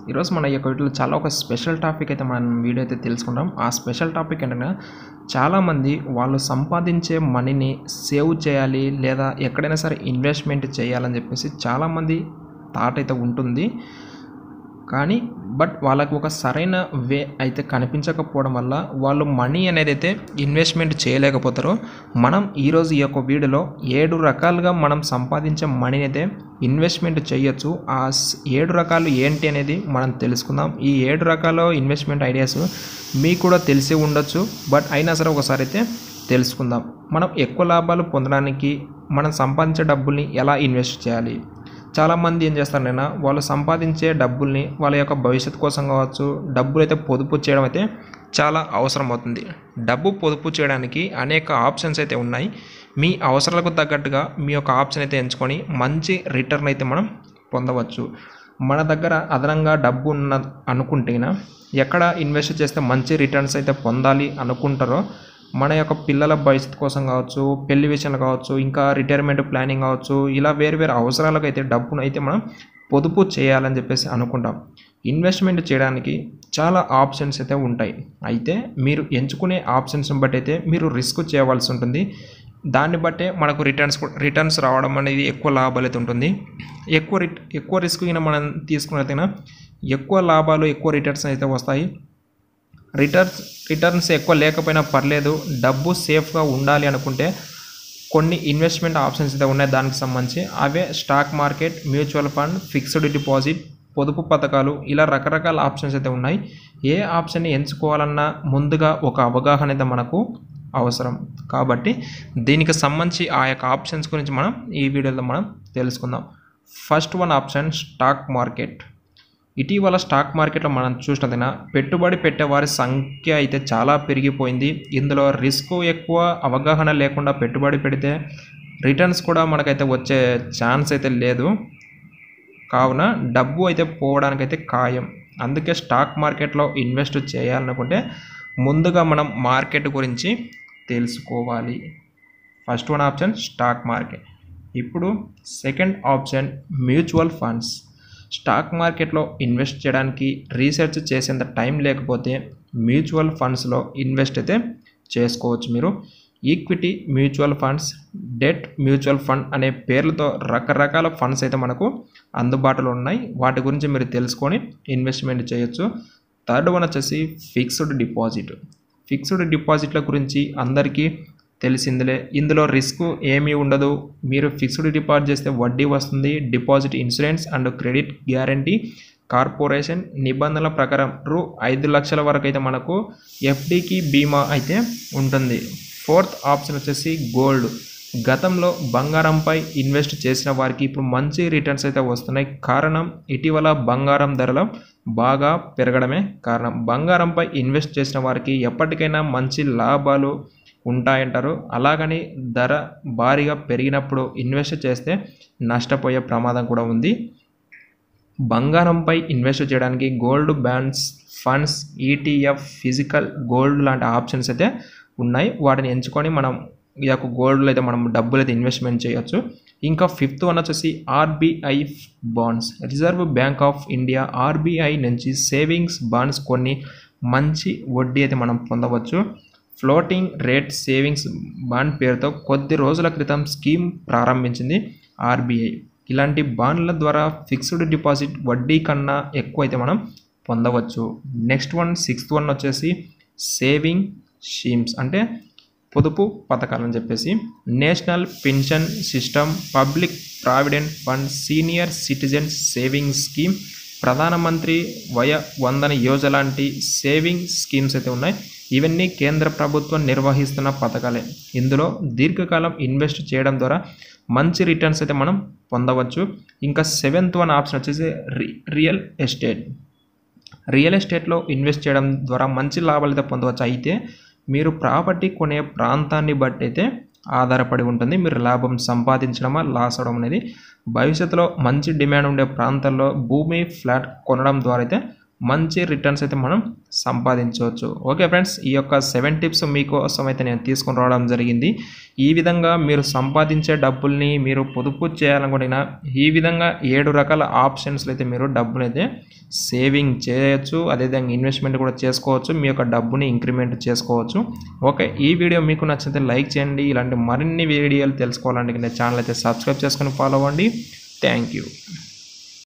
ఈరోజు మన ఈ యొక్క వీటిలో చాలా ఒక స్పెషల్ టాపిక్ అయితే మనం వీడియో అయితే తెలుసుకుంటాం ఆ స్పెషల్ టాపిక్ ఏంటంటే చాలామంది వాళ్ళు సంపాదించే మనీని సేవ్ చేయాలి లేదా ఎక్కడైనా సరే ఇన్వెస్ట్మెంట్ చేయాలని చెప్పేసి చాలామంది థాట్ అయితే ఉంటుంది కానీ బట్ వాళ్ళకు ఒక సరైన వే అయితే కనిపించకపోవడం వల్ల వాళ్ళు మనీ అనేది అయితే ఇన్వెస్ట్మెంట్ చేయలేకపోతారో మనం ఈరోజు ఈ యొక్క వీడియోలో ఏడు రకాలుగా మనం సంపాదించే మనీని అయితే ఇన్వెస్ట్మెంట్ చేయొచ్చు ఆ స్- ఏడు రకాలు ఏంటి అనేది మనం తెలుసుకుందాం ఈ ఏడు రకాల ఇన్వెస్ట్మెంట్ ఐడియాస్ మీకు కూడా తెలిసి ఉండొచ్చు బట్ అయినా సరే ఒకసారి అయితే తెలుసుకుందాం మనం ఎక్కువ లాభాలు పొందడానికి మనం సంపాదించే డబ్బుల్ని ఎలా ఇన్వెస్ట్ చేయాలి చాలామంది ఏం చేస్తారంటే వాళ్ళు సంపాదించే డబ్బుల్ని వాళ్ళ యొక్క భవిష్యత్తు కోసం కావచ్చు డబ్బులు అయితే పొదుపు చేయడం అయితే చాలా అవసరం అవుతుంది డబ్బు పొదుపు చేయడానికి అనేక ఆప్షన్స్ అయితే ఉన్నాయి మీ అవసరాలకు తగ్గట్టుగా మీ యొక్క ఆప్షన్ అయితే ఎంచుకొని మంచి రిటర్న్ అయితే మనం పొందవచ్చు మన దగ్గర అదనంగా డబ్బు ఉన్న అనుకుంటేనా ఎక్కడ ఇన్వెస్ట్ చేస్తే మంచి రిటర్న్స్ అయితే పొందాలి అనుకుంటారో మన యొక్క పిల్లల భవిష్యత్తు కోసం కావచ్చు పెళ్లి విషయంలో కావచ్చు ఇంకా రిటైర్మెంట్ ప్లానింగ్ కావచ్చు ఇలా వేరు వేరు అవసరాలకు అయితే డబ్బును అయితే మనం పొదుపు చేయాలని చెప్పేసి అనుకుంటాం ఇన్వెస్ట్మెంట్ చేయడానికి చాలా ఆప్షన్స్ అయితే ఉంటాయి అయితే మీరు ఎంచుకునే ఆప్షన్స్ని బట్టి అయితే మీరు రిస్క్ చేయవలసి ఉంటుంది దాన్ని బట్టే మనకు రిటర్న్స్ రిటర్న్స్ రావడం అనేది ఎక్కువ లాభాలు అయితే ఉంటుంది ఎక్కువ రిట్ ఎక్కువ రిస్క్ అయినా మనం తీసుకున్నట్లయినా ఎక్కువ లాభాలు ఎక్కువ రిటర్న్స్ అయితే వస్తాయి రిటర్న్స్ రిటర్న్స్ ఎక్కువ లేకపోయినా పర్లేదు డబ్బు సేఫ్గా ఉండాలి అనుకుంటే కొన్ని ఇన్వెస్ట్మెంట్ ఆప్షన్స్ అయితే ఉన్నాయి దానికి సంబంధించి అవే stock market mutual fund fixed deposit పొదుపు పథకాలు ఇలా రకరకాల ఆప్షన్స్ అయితే ఉన్నాయి ఏ ఆప్షన్ని ఎంచుకోవాలన్నా ముందుగా ఒక అవగాహన అయితే మనకు అవసరం కాబట్టి దీనికి సంబంధించి ఆ యొక్క ఆప్షన్స్ గురించి మనం ఈ వీడియోలో మనం తెలుసుకుందాం first one option stock market ఇటీవల స్టాక్ మార్కెట్లో మనం చూసినదైనా పెట్టుబడి పెట్టేవారి సంఖ్య అయితే చాలా పెరిగిపోయింది ఇందులో రిస్క్ ఎక్కువ అవగాహన లేకుండా పెట్టుబడి పెడితే రిటర్న్స్ కూడా మనకైతే వచ్చే ఛాన్స్ అయితే లేదు కావున డబ్బు అయితే పోవడానికైతే ఖాయం అందుకే స్టాక్ మార్కెట్లో ఇన్వెస్ట్ చేయాలనుకుంటే ముందుగా మనం మార్కెట్ గురించి తెలుసుకోవాలి first one option stock market ఇప్పుడు second option mutual funds stock మార్కెట్లో ఇన్వెస్ట్ చేయడానికి రీసెర్చ్ చేసేంత టైం లేకపోతే మ్యూచువల్ ఫండ్స్లో ఇన్వెస్ట్ అయితే చేసుకోవచ్చు మీరు equity mutual funds debt mutual fund అనే పేర్లతో రకరకాల ఫండ్స్ అయితే మనకు అందుబాటులో ఉన్నాయి వాటి గురించి మీరు తెలుసుకొని ఇన్వెస్ట్మెంట్ చేయొచ్చు థర్డ్ వన్ వచ్చేసి ఫిక్స్డ్ డిపాజిట్ ఫిక్స్డ్ డిపాజిట్ల గురించి అందరికీ తెలిసిందిలే ఇందులో రిస్క్ ఏమీ ఉండదు మీరు ఫిక్స్డ్ డిపాజిట్ చేస్తే వడ్డీ వస్తుంది deposit insurance and credit guarantee corporation నిబంధనల ప్రకారం రూ ఐదు లక్షల వరకు అయితే మనకు ఎఫ్డికి బీమా అయితే ఉంటుంది ఫోర్త్ ఆప్షన్ వచ్చేసి గోల్డ్ గతంలో బంగారంపై ఇన్వెస్ట్ చేసిన వారికి ఇప్పుడు మంచి రిటర్న్స్ అయితే వస్తున్నాయి కారణం ఇటీవల బంగారం ధరలు బాగా పెరగడమే కారణం బంగారంపై ఇన్వెస్ట్ చేసిన వారికి ఎప్పటికైనా మంచి లాభాలు ఉంటాయంటారు అలాగని ధర భారీగా పెరిగినప్పుడు ఇన్వెస్ట్ చేస్తే నష్టపోయే ప్రమాదం కూడా ఉంది బంగారంపై ఇన్వెస్ట్ చేయడానికి gold bonds funds ETF physical gold లాంటి ఆప్షన్స్ అయితే ఉన్నాయి వాటిని ఎంచుకొని మనం ఈ యొక్క గోల్డ్లో అయితే మనం డబ్బులు అయితే ఇన్వెస్ట్మెంట్ చేయొచ్చు ఇంకా ఫిఫ్త్ వన్ వచ్చేసి RBI bonds reserve bank of India RBI నుంచి సేవింగ్స్ బాండ్స్ కొన్ని మంచి వడ్డీ అయితే మనం పొందవచ్చు ఫ్లోటింగ్ రేట్ సేవింగ్స్ బాండ్ పేరుతో కొద్ది రోజుల క్రితం స్కీమ్ ప్రారంభించింది ఆర్బీఐ ఇలాంటి బాండ్ల ద్వారా ఫిక్స్డ్ డిపాజిట్ వడ్డీ కన్నా ఎక్కువ అయితే మనం పొందవచ్చు నెక్స్ట్ వన్ సిక్స్త్ వన్ వచ్చేసి సేవింగ్ స్కీమ్స్ అంటే పొదుపు పథకాలని చెప్పేసి national pension system public provident fund senior citizens saving scheme Pradhanmantri Vaya వందన యోజన లాంటి సేవింగ్ స్కీమ్స్ అయితే ఉన్నాయి ఇవన్నీ కేంద్ర ప్రభుత్వం నిర్వహిస్తున్న పథకాలే ఇందులో దీర్ఘకాలం ఇన్వెస్ట్ చేయడం ద్వారా మంచి రిటర్న్స్ అయితే మనం పొందవచ్చు ఇంకా సెవెంత్ వన్ ఆప్షన్ వచ్చేసి రి రియల్ ఎస్టేట్ రియల్ ఎస్టేట్లో ఇన్వెస్ట్ చేయడం ద్వారా మంచి లాభాలు అయితే పొందవచ్చు అయితే మీరు ప్రాపర్టీ కొనే ప్రాంతాన్ని బట్టి అయితే ఆధారపడి ఉంటుంది మీరు లాభం సంపాదించడమా లాస్ అవడం అనేది భవిష్యత్తులో మంచి డిమాండ్ ఉండే ప్రాంతాల్లో భూమి ఫ్లాట్ కొనడం ద్వారా అయితే మంచి రిటర్న్స్ అయితే మనం సంపాదించవచ్చు ఓకే ఫ్రెండ్స్ ఈ యొక్క సెవెన్ టిప్స్ మీకోసం అయితే నేను తీసుకుని రావడం జరిగింది ఈ విధంగా మీరు సంపాదించే డబ్బుల్ని మీరు పొదుపు చేయాలనుకుంటున్నా ఈ విధంగా ఏడు రకాల ఆప్షన్స్లో అయితే మీరు డబ్బులు అయితే సేవింగ్ చేయొచ్చు అదేవిధంగా ఇన్వెస్ట్మెంట్ కూడా చేసుకోవచ్చు మీ యొక్క డబ్బుని ఇంక్రిమెంట్ చేసుకోవచ్చు ఓకే ఈ వీడియో మీకు నచ్చితే లైక్ చేయండి ఇలాంటి మరిన్ని వీడియోలు తెలుసుకోవాలంటే ఛానల్ అయితే సబ్స్క్రైబ్ చేసుకొని ఫాలో అవ్వండి థ్యాంక్ యూ